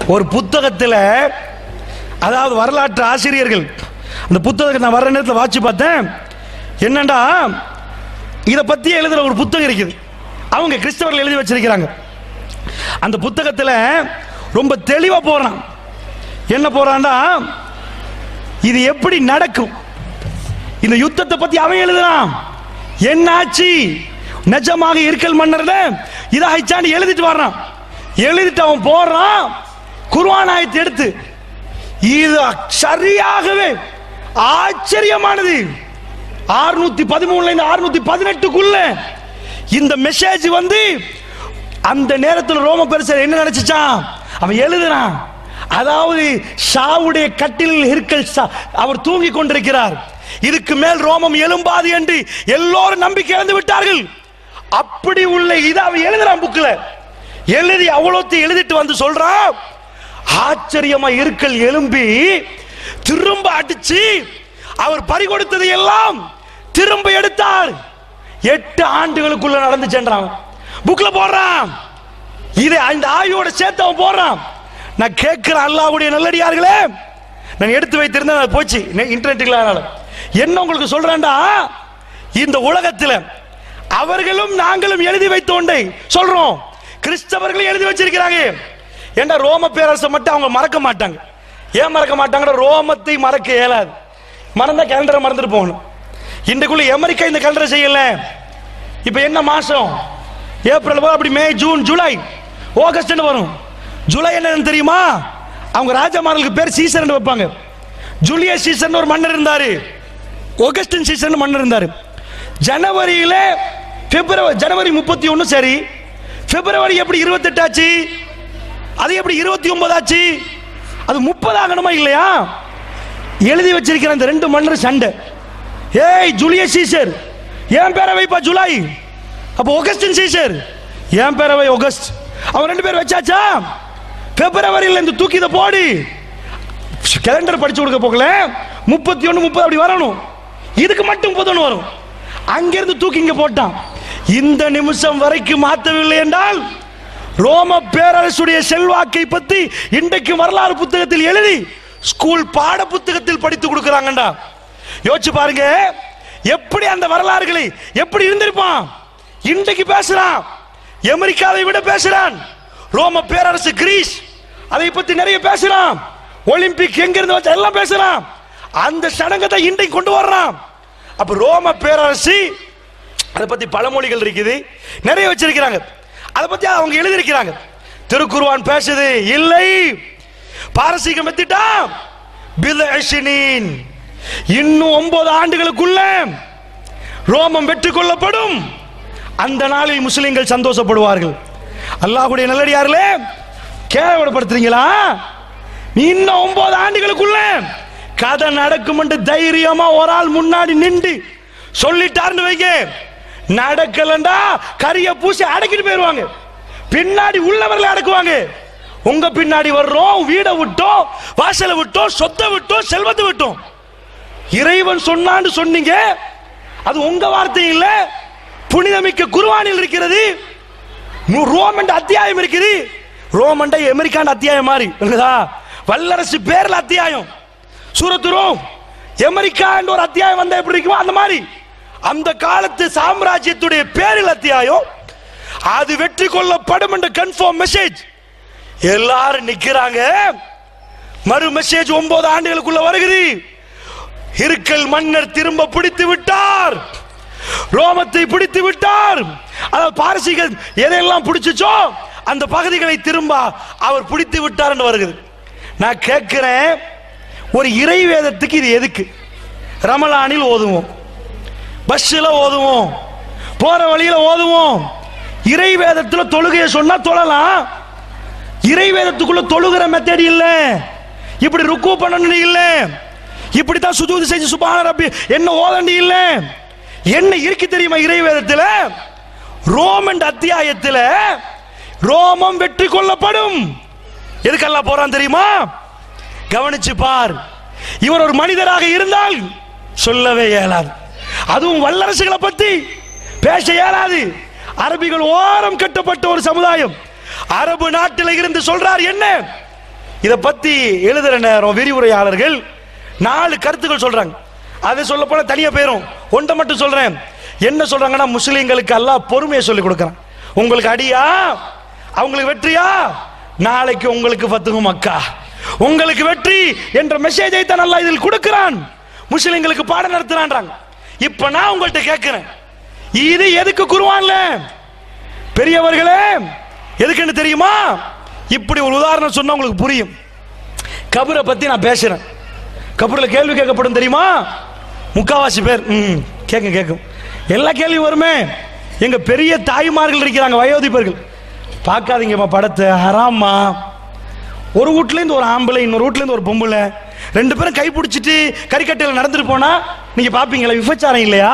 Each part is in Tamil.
ஒரு புத்தகத்தில் அதாவது வரலாற்று ஆசிரியர்கள் அந்த புத்தகத்தை நான் வர நேரத்தில் வாட்சி பார்த்தேன் என்னண்டா இதை பற்றி எழுதுகிற ஒரு புத்தகம் இருக்குது அவங்க கிறிஸ்தவர்கள் எழுதி வச்சிருக்கிறாங்க அந்த புத்தகத்தில் ரொம்ப தெளிவாக போகிறான் என்ன போறான்டா இது எப்படி நடக்கும் இந்த யுத்தத்தை பத்தி அவன் எழுதுறான் என்னாச்சு நிஜமாக இருக்கல் மன்னர்ல இதாயிச்சான்னு எழுதிட்டு வர்றான் எழுதிட்டு அவன் போடுறான் குர்ஆன் ஆயத்தை எடுத்து இது சரியாகவே ஆச்சரியமானது ஆறுநூத்தி பதிமூணுல இருந்து ஆறுநூத்தி பதினெட்டுக்குள்ள இந்த மெசேஜ் வந்து அந்த நேரத்தில் ரோம பெருசர் என்ன நினைச்சுச்சான் அவன் எழுதுறான் அதாவது ஷாவுடைய கட்டிலில் இருக்கல் ஷா- அவர் தூங்கி கொண்டிருக்கிறார் இதுக்கு மேல் ரோமம் எழும்பாது என்று எல்லோரும் நம்பிக்கை இழந்து விட்டார்கள் அப்படி உள்ள இதை அவன் எழுதுறான் புக்ல எழுதி அவ்வளோத்தையும் எழுதிட்டு வந்து சொல்றான் ஆச்சரியமா இருக்கல் எழும்பி திரும்ப அடிச்சு அவர் பறிகொடுத்ததை எல்லாம் திரும்ப எடுத்தார் எட்டு ஆண்டுகளுக்குள்ள நடந்து சென்றான் புக்ல போடுறான் இதை அந்த ஆய்வோட சேர்த்து அவன் போடுறான் நான் கேட்கிறேன் அல்லாஹ்வுடைய நல்லடியார்களே நான் எடுத்து வைத்திருந்தேன் அது போச்சு இன்டர்நெட்டுக்கு அதனால என்ன உங்களுக்கு சொல்றேன்டா இந்த உலகத்தில் அவர்களும் நாங்களும் எழுதி வைத்த ஒன்றை சொல்றோம் கிறிஸ்தவர்களும் எழுதி வச்சிருக்கிறாங்க ஏண்டா ரோம பேரரசை மட்டும் அவங்க மறக்க மாட்டாங்க ஏன் மறக்க மாட்டாங்கடா ரோமத்தை மறக்க இயலாது மறந்தா கேலண்டரை மறந்துட்டு போகணும் இன்றைக்குள்ள அமெரிக்கா இந்த கேலண்டரை செய்யல இப்போ என்ன மாசம் ஏப்ரல் வரும், அப்படி மே ஜூன் ஜூலை ஆகஸ்ட்னு வரும் ஜூலை என்னன்னு தெரியுமா அவங்க ராஜமார்களுக்கு பேர் சீசன் வைப்பாங்க ஜூலியஸ் சீசன் ஒரு மன்னர் இருந்தாரு ஆகஸ்டின் சீசன் மன்னர் இருந்தாரு ஜனவரியில பிப்ரவரி ஜனவரி முப்பத்தி ஒன்று சரி பிப்ரவரி எப்படி இருபத்தெட்டு ஆச்சு அது எப்படி இருபத்தி ஒன்பது ஆச்சு அது முப்பது ஆகணுமா இல்லையா எழுதி வச்சிருக்கிற அந்த ரெண்டு மன்னர் சண்டை ஏய் ஜூலியஸ் சீசர் ஏன் பேரை வைப்பா ஜூலை அப்போ ஆகஸ்டின் சீசர் ஏன் பேரை வை ஆகஸ்ட் அவன் ரெண்டு பேர் வச்சாச்சா பிப்ரவரியில் இந்த தூக்கி இதை போடு கேலண்டர் படிச்சு கொடுக்க போகல முப்பத்தி ஒன்று முப்பது அப்படி வரணும் இதுக்கு மட்டும் முப்பத்தொன்று வரும் அங்கிருந்து தூக்கி இங்க போட்டான் இந்த நிமிஷம் வரைக்கும் மாற்றவில்லை என்றால் ரோம பேரரசுடைய செல்வாக்கை பத்தி இன்றைக்கு வரலாறு புத்தகத்தில் எழுதி ஸ்கூல் பாட புத்தகத்தில் படித்து கொடுக்கறாங்கடா யோசிச்சு பாருங்க எப்படி அந்த வரலாறுகளை எப்படி இருந்திருப்பான் இன்றைக்கு பேசுறான் அமெரிக்காவை விட பேசுறான் ரோம பேரரசு கிரீஸ் அதை பத்தி நிறைய பேசுறான் ஒலிம்பிக் எங்க இருந்து வச்சா எல்லாம் பேசுறான் அந்த சடங்கத்தை இன்றைக்கு கொண்டு வர்றான் அப்ப ரோம பேரரசு அதை பத்தி பழமொழிகள் இருக்குது நிறைய வச்சிருக்கிறாங்க அதை பத்தி அவங்க எழுதியிருக்கிறாங்க திருக்குர்ஆன் பேசுது இல்லை பாரசீகம் எத்திட்டான் பில்அஷினீன் இன்னும் ஒன்பது ஆண்டுகளுக்குள்ள ரோமம் வெற்றி கொள்ளப்படும் அந்த நாளில் முஸ்லிம்கள் சந்தோஷப்படுவார்கள் அல்லாஹ்வுடைய நல்லடியார்களே கேவலப்படுத்துறீங்களா இன்னும் ஒன்பது ஆண்டுகளுக்குள்ள கதை நடக்கும் என்று தைரியமா ஒரு ஆள் முன்னாடி நின்று சொல்லிட்டாருன்னு வைங்க நடக்கலண்டா கரிய பூசி அடக்கிட்டு போயிருவாங்க பின்னாடி உள்ளவர்களை அடக்குவாங்க உங்க பின்னாடி வர்றோம் வீடை விட்டோம் வாசலை விட்டோம் சொத்தை விட்டோம் செல்வத்தை விட்டோம் இறைவன் சொன்னான்னு சொன்னீங்க அது உங்க வார்த்தை இல்ல புனிதமிக்க குருவானில் இருக்கிறது நூ- ரோமன் அத்தியாயம் இருக்குது ரோமண்ட அமெரிக்காண்ட அத்தியாயம் மாதிரி இருக்குதா வல்லரசு பேர்ல அத்தியாயம் சூரத்து ரோம் அமெரிக்கான்ற ஒரு அத்தியாயம் வந்தா எப்படி இருக்குமோ அந்த மாதிரி அந்த காலத்து சாம்ராஜ்யத்துடைய பேரில் அத்தியாயம் அது வெற்றி கொள்ளப்படும் என்ற கன்ஃபார்ம் மெசேஜ் எல்லாரும் நிக்கிறாங்க மறு மெசேஜ் ஒன்பது ஆண்டுகளுக்குள்ள வருகிறது இருக்கல் மன்னர் திரும்ப பிடித்து விட்டார் ரோமத்தை பிடித்து விட்டார் அதாவது பாரசீகர் எதையெல்லாம் பிடிச்சுச்சோ அந்த பகுதிகளை திரும்ப அவர் பிடித்து விட்டார் என்று வருகிறது நான் கேட்கிறேன் ஒரு இறை வேதத்துக்கு இது எதுக்கு ரமலானில் ஓதுவோம் பஸ்ஸில் ஓதுவோம் போற வழியில ஓதுவோம் இறை வேதத்துல தொழுகையை சொன்னா தொழலாம் இறை வேதத்துக்குள்ள தொழுகிற மெத்தட் இல்ல இப்படி ருக்கு பண்ணணும் இல்ல இப்படி தான் சுஜூது செஞ்சு சுபான ரப்பி என்ன ஓதண்டி இல்ல என்ன இருக்கு தெரியுமா இறை வேதத்துல ரோமன் அத்தியாயத்துல ரோமம் வெற்றி கொள்ளப்படும் எதுக்கெல்லாம் போறான் தெரியுமா கவனிச்சு பார் இவர் ஒரு மனிதராக இருந்தால் சொல்லவே இயலாது அதுவும் வல்லரசுகளை பத்தி பேச இயலாது அரபிகள் ஓரம் கட்டப்பட்ட ஒரு சமுதாயம் அரபு நாட்டில் இருந்து சொல்றார் என்ன இதை பத்தி எழுதுற நேரம் விரிவுரையாளர்கள் நாலு கருத்துக்கள் சொல்றாங்க அதை சொல்ல போனா தனியா போயிரும் ஒன்றை மட்டும் சொல்றேன் என்ன சொல்றாங்கன்னா முஸ்லீம்களுக்கு அல்லாஹ் பொறுமையை சொல்லி கொடுக்கறான் உங்களுக்கு அடியா அவங்களுக்கு வெற்றியா நாளைக்கு உங்களுக்கு பத்துகும் மக்கா உங்களுக்கு வெற்றி என்ற மெசேஜை தான் அல்லாஹ் இதில் கொடுக்கிறான் முஸ்லிம்களுக்கு பாடம் நடத்துறான்றாங்க இப்ப நான் உங்கள்கிட்ட கேட்கிறேன் இது எதுக்கு குருவான்ல பெரியவர்களே எதுக்குன்னு தெரியுமா இப்படி ஒரு உதாரணம் சொன்னா உங்களுக்கு புரியும் கபரை பத்தி நான் பேசுறேன் கபூர்ல கேள்வி கேட்கப்படும் தெரியுமா முக்காவாசி பேர் ம் கேட்கும் கேட்கும் எல்லா கேள்வியும் வருமே எங்க பெரிய தாய்மார்கள் இருக்கிறாங்க வயோதிபர்கள் பார்க்காதீங்கம்மா படத்தை ஹராம்மா ஒரு வீட்லேருந்து ஒரு ஆம்பளை இன்னொரு வீட்லேருந்து ஒரு பொம்பளை ரெண்டு பேரும் கை பிடிச்சிட்டு கறிக்கட்டையில் நடந்துட்டு போனா நீங்க பாப்பீங்களா விபச்சாரம் இல்லையா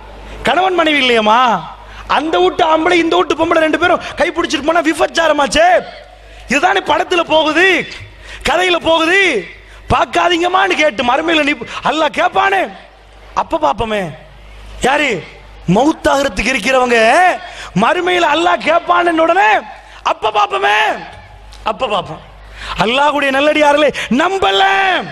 கணவன் மனைவி இல்லையாம்மா அந்த வீட்டு ஆம்பளை இந்த வீட்டு பொம்பளை ரெண்டு பேரும் கை பிடிச்சிட்டு போனா விபச்சாரமாச்சே இதுதானே படத்துல போகுது கதையில போகுது பார்க்காதீங்கம்மான்னு கேட்டு மறுமையில நீ அல்லாஹ் கேட்பானே அப்ப பாப்போமே யாரு மௌத்தாகிறதுக்கு இருக்கிறவங்க மறுமையில அல்லாஹ் கேட்பான்னு உடனே அப்ப பாப்போமே அப்ப பாப்போம் அல்லாஹ்வுடைய நல்லடியார்களே நம்பல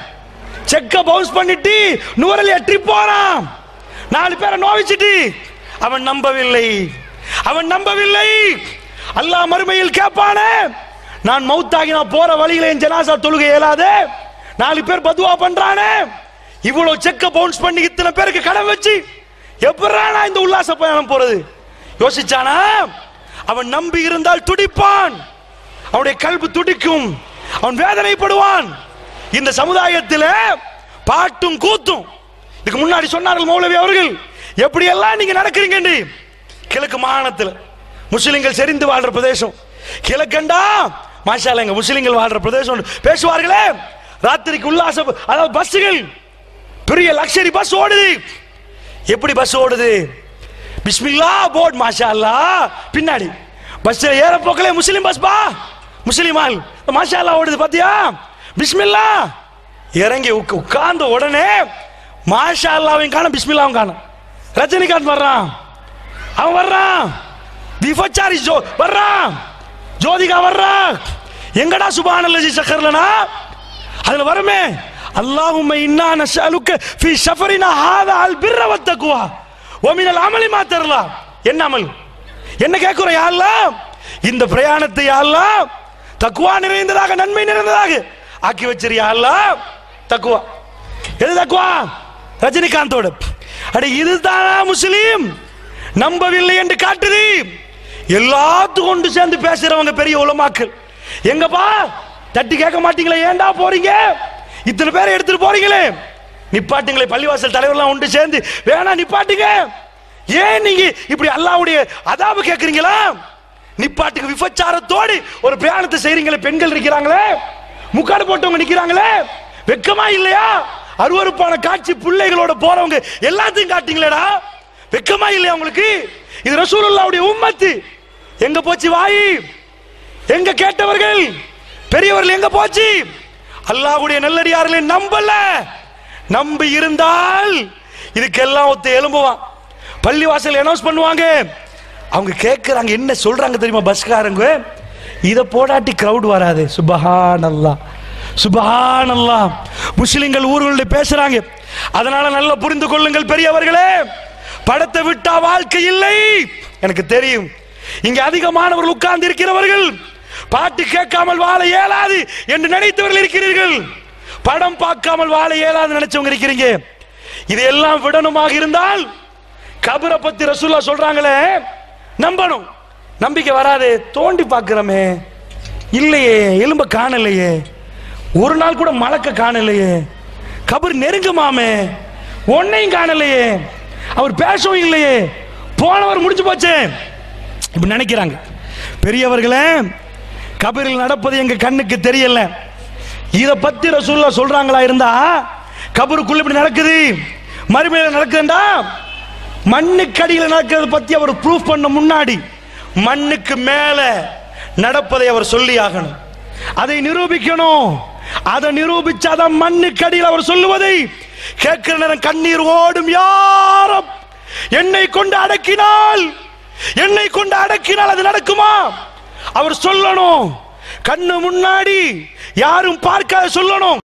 செக்க பவுன்ஸ் பண்ணிட்டு நூறல் எட்டி போறான் நாலு பேரை நோவிச்சிட்டு அவன் நம்பவில்லை அவன் நம்பவில்லை அல்லாஹ் மறுமையில் கேட்பானே நான் மௌத்தாகி நான் போற வழியில என் ஜனாசா தொழுகை இயலாதே நாலு பேர் பதுவா பண்றானே இவ்வளவு செக்க பவுன்ஸ் பண்ணி இத்தனை பேருக்கு கடன் வச்சு எப்படா நான் இந்த உல்லாச பயணம் போறது யோசிச்சானா அவன் நம்பி இருந்தால் துடிப்பான் அவனுடைய கல்வி துடிக்கும் அவன் வேதனைப்படுவான் இந்த சமுதாயத்தில் பாட்டும் கூத்தும் இதுக்கு முன்னாடி சொன்னார்கள் மௌலவி அவர்கள் எப்படி எல்லாம் நீங்க நடக்கிறீங்க கிழக்கு மாகாணத்தில் முஸ்லிம்கள் செறிந்து வாழ்ற பிரதேசம் கிழக்கண்டா மாஷால எங்க முஸ்லிம்கள் வாழ்ற பிரதேசம் பேசுவார்களே ராத்திரிக்கு உல்லாச அதாவது பஸ்ஸுகள் பெரிய லக்ஸரி பஸ் ஓடுது எப்படி பஸ் ஓடுது பிஸ்மில்லா போர்ட் மாஷா அல்லா பின்னாடி பஸ்ல ஏற போக்கலே முஸ்லிம் பஸ் பா முஸ்லிம் ஆள் மாஷா அல்லா ஓடுது பாத்தியா பிஸ்மில்லா இறங்கி உக்க- உட்கார்ந்த உடனே மாஷா அல்லாவையும் காணும் பிஸ்மில்லாவும் காணும் ரஜினிகாந்த் வர்றான் அவன் வர்றான் விபச்சாரி ஜோ வர்றான் ஜோதிகா வர்றான் எங்கடா சுபானல்லஜி சக்கர்லனா அதுல வருமே அல்லாஹும்ம இன்னா நஸ்அலுக்க ஃபீ ஸஃபரினா ஹாதா அல் பிர்ர வத்தக்வா வ மினல் அமலி மா தரலா என்ன அமல் என்ன கேட்கிறோம் யா அல்லாஹ் இந்த பிரயாணத்தை யா அல்லாஹ் தக்வா நிறைந்ததாக நன்மை நிறைந்ததாக ஆக்கி வச்சிரு யா அல்லாஹ் தக்வா எது தக்வா ரஜினிகாந்தோட அட இதுதானா முஸ்லீம் நம்பவில்லை என்று காட்டுது எல்லாத்துக்கும் கொண்டு சேர்ந்து பேசுறவங்க பெரிய உலமாக்கள் எங்கப்பா தட்டி கேட்க மாட்டீங்களே ஏன்டா போறீங்க இத்தனை பேரை எடுத்துட்டு போறீங்களே நிப்பாட்டுங்களே பள்ளிவாசல் தலைவர்லாம் ஒன்று சேர்ந்து வேணா நிப்பாட்டுங்க ஏன் நீங்க இப்படி அல்லாவுடைய அதாப கேக்குறீங்களா நிப்பாட்டுக்கு விபச்சாரத்தோடு ஒரு பிரயாணத்தை செய்றீங்களே பெண்கள் இருக்கிறாங்களே முக்காடு போட்டவங்க நிக்கிறாங்களே வெக்கமா இல்லையா அருவருப்பான காட்சி பிள்ளைகளோட போறவங்க எல்லாத்தையும் காட்டுங்களேடா வெக்கமா இல்லையா உங்களுக்கு இது ரசூலுல்லாவுடைய உம்மத்து எங்க போச்சு வாய் எங்க கேட்டவர்கள் பெரியவர்கள் எங்க போச்சு அல்லாஹ்வுடைய நல்லடியார்களை நம்பல நம்பி இருந்தால் இதுக்கெல்லாம் ஒத்த எலும்புவான் பள்ளிவாசல் அனௌன்ஸ் பண்ணுவாங்க அவங்க கேட்குறாங்க என்ன சொல்றாங்க தெரியுமா பஸ்காரங்க இதை போடாட்டி கிரவுட் வராது சுபஹான் அல்லா சுபஹான் அல்லா முஸ்லிம்கள் ஊர்களில் பேசுறாங்க அதனால நல்லா புரிந்து கொள்ளுங்கள் பெரியவர்களே படத்தை விட்டா வாழ்க்கை இல்லை எனக்கு தெரியும் இங்க அதிகமானவர்கள் உட்கார்ந்து இருக்கிறவர்கள் பாட்டு கேட்காமல் வாழ இயலாது என்று நினைத்தவர்கள் இருக்கிறீர்கள் படம் பார்க்காமல் வாழ இயலாது நினைச்சவங்க இருக்கிறீங்க இது எல்லாம் விடணுமாக இருந்தால் கபரை பத்தி ரசூல்லா சொல்றாங்களே நம்பணும் நம்பிக்கை வராது தோண்டி பார்க்கிறோமே இல்லையே எலும்ப காணலையே ஒரு நாள் கூட மலக்க காணலையே கபர் நெருங்குமாமே ஒன்னையும் காணலையே அவர் பேசவும் இல்லையே போனவர் முடிஞ்சு போச்சே இப்படி நினைக்கிறாங்க பெரியவர்களே கபரில் நடப்பது எங்க கண்ணுக்கு தெரியல இத பத்தி ரசூல்லா சொல்றாங்களா இருந்தா கபருக்குள்ள இப்படி நடக்குது மறுமையில நடக்குதுண்டா மண்ணுக்கடியில் நடக்கிறது பத்தி அவர் ப்ரூஃப் பண்ண முன்னாடி மண்ணுக்கு மேல நடப்பதை அவர் சொல்லி ஆகணும் அதை நிரூபிக்கணும் அதை நிரூபிச்சாதான் மண்ணுக்கடியில் அவர் சொல்லுவதை கேட்கிற நேரம் கண்ணீர் ஓடும் யாரும் என்னை கொண்டு அடக்கினால் என்னை கொண்டு அடக்கினால் அது நடக்குமா அவர் சொல்லணும் கண்ணு முன்னாடி யாரும் பார்க்காத சொல்லணும்